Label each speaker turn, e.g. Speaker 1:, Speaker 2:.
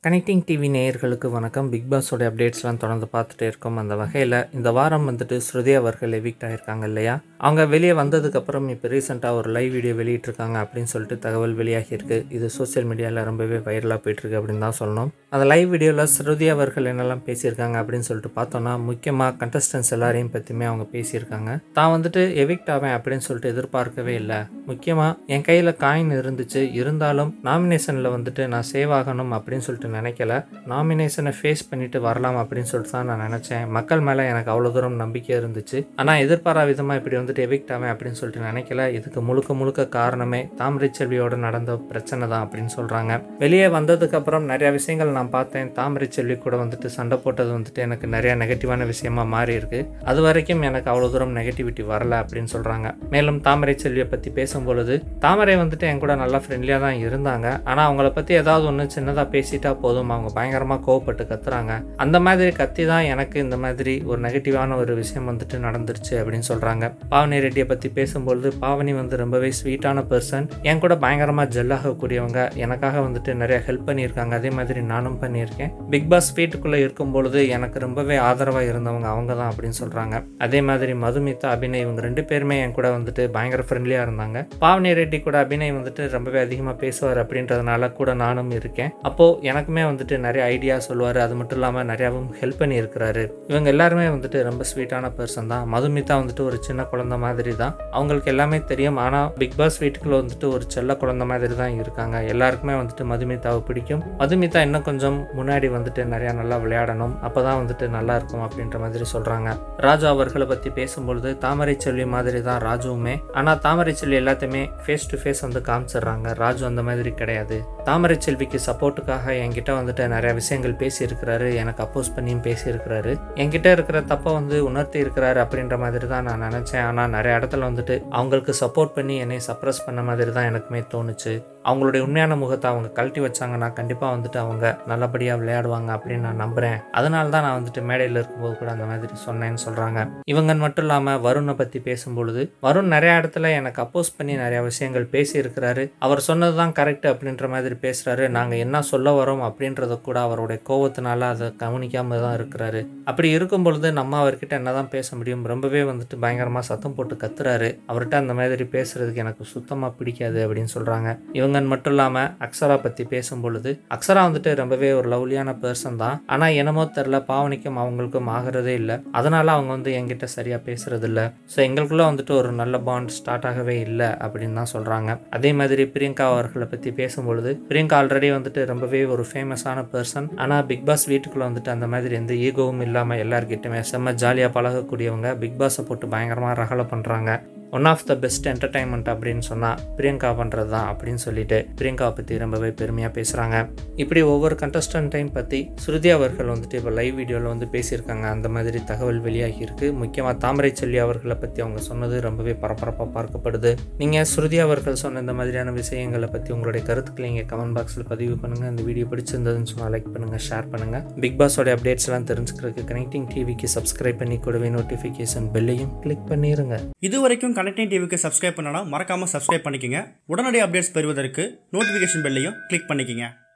Speaker 1: connecting TV நேயர்களுக்கு வணக்கம் big பாஸோட அப்டேட்ஸ்லாம் தொடர்ந்து பார்த்துட்டே இருக்கோம் அந்த வகையில் இந்த வாரம் வந்துட்டு ஸ்ருதி அவர்கள் எவிக்ட் ஆகிருக்காங்க இல்லையா அவங்க வெளியே வந்ததுக்கப்புறம் இப்போ ரீசெண்டாக ஒரு லைவ் வீடியோ வெளியிட்டிருக்காங்க அப்படின்னு சொல்லிட்டு தகவல் வெளியாகியிருக்கு இது சோஷியல் மீடியாவில் ரொம்பவே வைரலாக போயிட்டுருக்கு அப்படின்னு தான் சொல்லணும் அந்த லைவ் வீடியோவில் ஸ்ருதி அவர்கள் என்னெல்லாம் பேசியிருக்காங்க அப்படின்னு சொல்லிட்டு பார்த்தோன்னா முக்கியமாக கண்டஸ்டன்ஸ் எல்லாரையும் பற்றியுமே அவங்க பேசியிருக்காங்க தான் வந்துட்டு எவிக்ட் ஆவேன் அப்படின்னு சொல்லிட்டு எதிர்பார்க்கவே இல்லை முக்கியமாக என் கையில் காயின் இருந்துச்சு இருந்தாலும் நாமினேஷனில் வந்துட்டு நான் சேவ் ஆகணும் அப்படின்னு சொல்லிட்டு நினைக்கல நாமினேஷனை ஃபேஸ் பண்ணிட்டு வரலாம் அப்படின்னு சொல்லிட்டு தான் நான் நினச்சேன் மக்கள் மேலே எனக்கு அவ்வளோ தூரம் நம்பிக்கை இருந்துச்சு ஆனால் எதிர்பாரா விதமாக இப்படி வந்துட்டு எவிக்ட் ஆவேன் அப்படின்னு சொல்லிட்டு நினைக்கல இதுக்கு முழுக்க முழுக்க காரணமே தாமரை செல்வியோட நடந்த பிரச்சனை தான் அப்படின்னு சொல்கிறாங்க வெளியே வந்ததுக்கப்புறம் நிறையா விஷயங்கள் நான் பார்த்தேன் தாமரை செல்வி கூட வந்துட்டு சண்டை போட்டது வந்துட்டு எனக்கு நிறைய நெகட்டிவான விஷயமா மாறி இருக்கு அது வரைக்கும் எனக்கு அவ்வளோ தூரம் நெகட்டிவிட்டி வரல அப்படின்னு சொல்கிறாங்க மேலும் தாமரை செல்வியை பற்றி பேசும்பொழுது தாமரை வந்துட்டு என் கூட நல்லா ஃப்ரெண்ட்லியாக தான் இருந்தாங்க ஆனால் அவங்கள பற்றி ஏதாவது ஒன்று சின்னதாக பேசிட்டா போதும் அவங்க பயங்கரமாக கோவப்பட்டு கத்துறாங்க அந்த மாதிரி கத்தி தான் எனக்கு இந்த மாதிரி ஒரு நெகட்டிவான ஒரு விஷயம் வந்துட்டு நடந்துருச்சு அப்படின்னு சொல்கிறாங்க பாவனி ரெட்டியை பற்றி பேசும்பொழுது பாவனி வந்து ரொம்பவே ஸ்வீட்டான பர்சன் என் கூட பயங்கரமாக ஜெல்லாகக்கூடியவங்க எனக்காக வந்துட்டு நிறைய ஹெல்ப் பண்ணியிருக்காங்க அதே மாதிரி நானும் பண்ணியிருக்கேன் பிக் பாஸ் வீட்டுக்குள்ளே இருக்கும் பொழுது எனக்கு ரொம்பவே ஆதரவாக இருந்தவங்க அவங்க தான் அப்படின்னு சொல்கிறாங்க அதே மாதிரி மதுமிதா அபிநய் இவங்க ரெண்டு பேருமே என் கூட வந்துட்டு பயங்கர ஃப்ரெண்ட்லியாக இருந்தாங்க பாவனி ரெட்டி கூட அபிநய் வந்துட்டு ரொம்பவே அதிகமாக பேசுவார் அப்படின்றதுனால கூட நானும் இருக்கேன் அப்போது எனக்குமே வந்துட்டு நிறைய ஐடியா சொல்லுவார் அது மட்டும் இல்லாமல் நிறையாவும் ஹெல்ப் பண்ணியிருக்கிறாரு இவங்க எல்லாருமே வந்துட்டு ரொம்ப ஸ்வீட்டான பர்சன் தான் மதுமிதா வந்துட்டு ஒரு சின்ன குழந்தை மாதிரி தான் அவங்களுக்கு எல்லாமே தெரியும் ஆனால் பிக் பாஸ் வீட்டுக்குள்ள வந்துட்டு ஒரு செல்ல குழந்தை மாதிரி தான் இருக்காங்க எல்லாருக்குமே வந்துட்டு மதுமிதாவை பிடிக்கும் மதுமிதா இன்னும் கொஞ்சம் முன்னாடி வந்துட்டு நிறையா நல்லா விளையாடணும் அப்போ தான் வந்துட்டு நல்லா இருக்கும் அப்படின்ற மாதிரி சொல்கிறாங்க ராஜு அவர்களை பற்றி பேசும்பொழுது தாமரை செல்வி மாதிரி தான் ராஜுவுமே ஆனால் தாமரை செல்வி எல்லாத்தையுமே ஃபேஸ் டு ஃபேஸ் வந்து காமிச்சிடுறாங்க ராஜு அந்த மாதிரி கிடையாது தாமரை செல்விக்கு சப்போர்ட்டுக்காக என்கிட்ட வந்துட்டு நிறைய விஷயங்கள் பேசியிருக்கிறாரு எனக்கு அப்போஸ் பண்ணியும் பேசியிருக்கிறாரு என்கிட்ட இருக்கிற தப்பை வந்து உணர்த்தி இருக்கிறாரு அப்படின்ற மாதிரி தான் நான் நினச்சேன் ஆனால் நிறைய இடத்துல வந்துட்டு அவங்களுக்கு சப்போர்ட் பண்ணி என்னை சப்ரஸ் பண்ண மாதிரி தான் எனக்குமே தோணுச்சு அவங்களுடைய உண்மையான முகத்தை அவங்க கழட்டி வச்சாங்கன்னா கண்டிப்பாக வந்துட்டு அவங்க நல்லபடியாக விளையாடுவாங்க அப்படின்னு நான் நம்புகிறேன் அதனால தான் நான் வந்துட்டு மேடையில் இருக்கும்போது கூட அந்த மாதிரி சொன்னேன்னு சொல்கிறாங்க இவங்க மட்டும் இல்லாமல் வருணை பற்றி பேசும்பொழுது வருண் நிறைய இடத்துல எனக்கு அப்போஸ் பண்ணி நிறைய விஷயங்கள் பேசியிருக்கிறாரு அவர் சொன்னது தான் கரெக்ட் அப்படின்ற மாதிரி பேசுகிறாரு நாங்கள் என்ன சொல்ல வரோம் அப்படின்றத கூட அவருடைய கோவத்தினால அதை கவனிக்காமல் தான் இருக்கிறாரு அப்படி இருக்கும் பொழுது நம்ம அவர்கிட்ட என்ன தான் பேச முடியும் ரொம்பவே வந்துட்டு பயங்கரமாக சத்தம் போட்டு கத்துறாரு அவர்கிட்ட அந்த மாதிரி பேசுறதுக்கு எனக்கு சுத்தமாக பிடிக்காது அப்படின்னு சொல்கிறாங்க இவங்க மட்டும் இல்லாமல் அக்ஷரா பற்றி பேசும் பொழுது அக்ஷரா வந்துட்டு ரொம்பவே ஒரு லவ்லியான பர்சன் தான் ஆனால் என்னமோ தெரில பாவனிக்கும் அவங்களுக்கும் ஆகிறதே இல்லை அதனால அவங்க வந்து என்கிட்ட சரியாக பேசுறது இல்லை ஸோ எங்களுக்குள்ள வந்துட்டு ஒரு நல்ல பாண்ட் ஸ்டார்ட் ஆகவே இல்லை அப்படின்னு தான் சொல்கிறாங்க அதே மாதிரி பிரியங்கா அவர்களை பற்றி பேசும்பொழுது பிரியங்கா ஆல்ரெடி வந்துட்டு ரொம்பவே ஒரு ஃபேமஸான பர்சன் ஆனால் பிக் பாஸ் வீட்டுக்குள்ளே வந்துட்டு அந்த மாதிரி எந்த ஈகோவும் இல்லாமல் எல்லாருக்கிட்டுமே செம்ம ஜாலியாக பழகக்கூடியவங்க பிக் பாஸை போட்டு பயங்கரமாக ரகலை பண்ணுறாங்க one of the best entertainment அப்படின்னு சொன்னால் பிரியங்கா பண்ணுறது தான் அப்படின்னு சொல்லிட்டு பிரியங்காவை பற்றி ரொம்பவே பெருமையாக பேசுகிறாங்க இப்படி ஒவ்வொரு கண்டஸ்டன்ட்டையும் பற்றி ஸ்ருதி அவர்கள் வந்துட்டு இப்போ லைவ் வீடியோவில் வந்து பேசியிருக்காங்க அந்த மாதிரி தகவல் வெளியாகி இருக்கு முக்கியமாக தாமரை செல்வி அவர்களை பற்றி அவங்க சொன்னது ரொம்பவே பரபரப்பாக பார்க்கப்படுது நீங்கள் ஸ்ருதி அவர்கள் சொன்ன இந்த மாதிரியான விஷயங்களை பற்றி உங்களுடைய கருத்துக்களை இங்கே கமெண்ட் பாக்ஸில் பதிவு பண்ணுங்கள் இந்த வீடியோ பிடிச்சிருந்ததுன்னு சொன்னால் லைக் பண்ணுங்கள் ஷேர் பண்ணுங்கள் பிக் பாஸோட அப்டேட்ஸ்லாம் தெரிஞ்சுக்கிறதுக்கு கனெக்டிங் டிவிக்கு சப்ஸ்கிரைப் பண்ணி கூடவே நோட்டிஃபிகேஷன் பெல்லையும் கிளிக் பண்ணிடுங்க
Speaker 2: இது வரைக்கும் கனெக்டிங் டிவிக்கு சப்ஸ்கிரைப் பண்ணனா மறக்காம சப்ஸ்கிரைப் பண்ணிக்கங்க உடனடி அப்டேட்ஸ் பெறுவதற்கு நோட்டிஃபிகேஷன் பெல்லையும் கிளிக் பண்ணிக்கங்க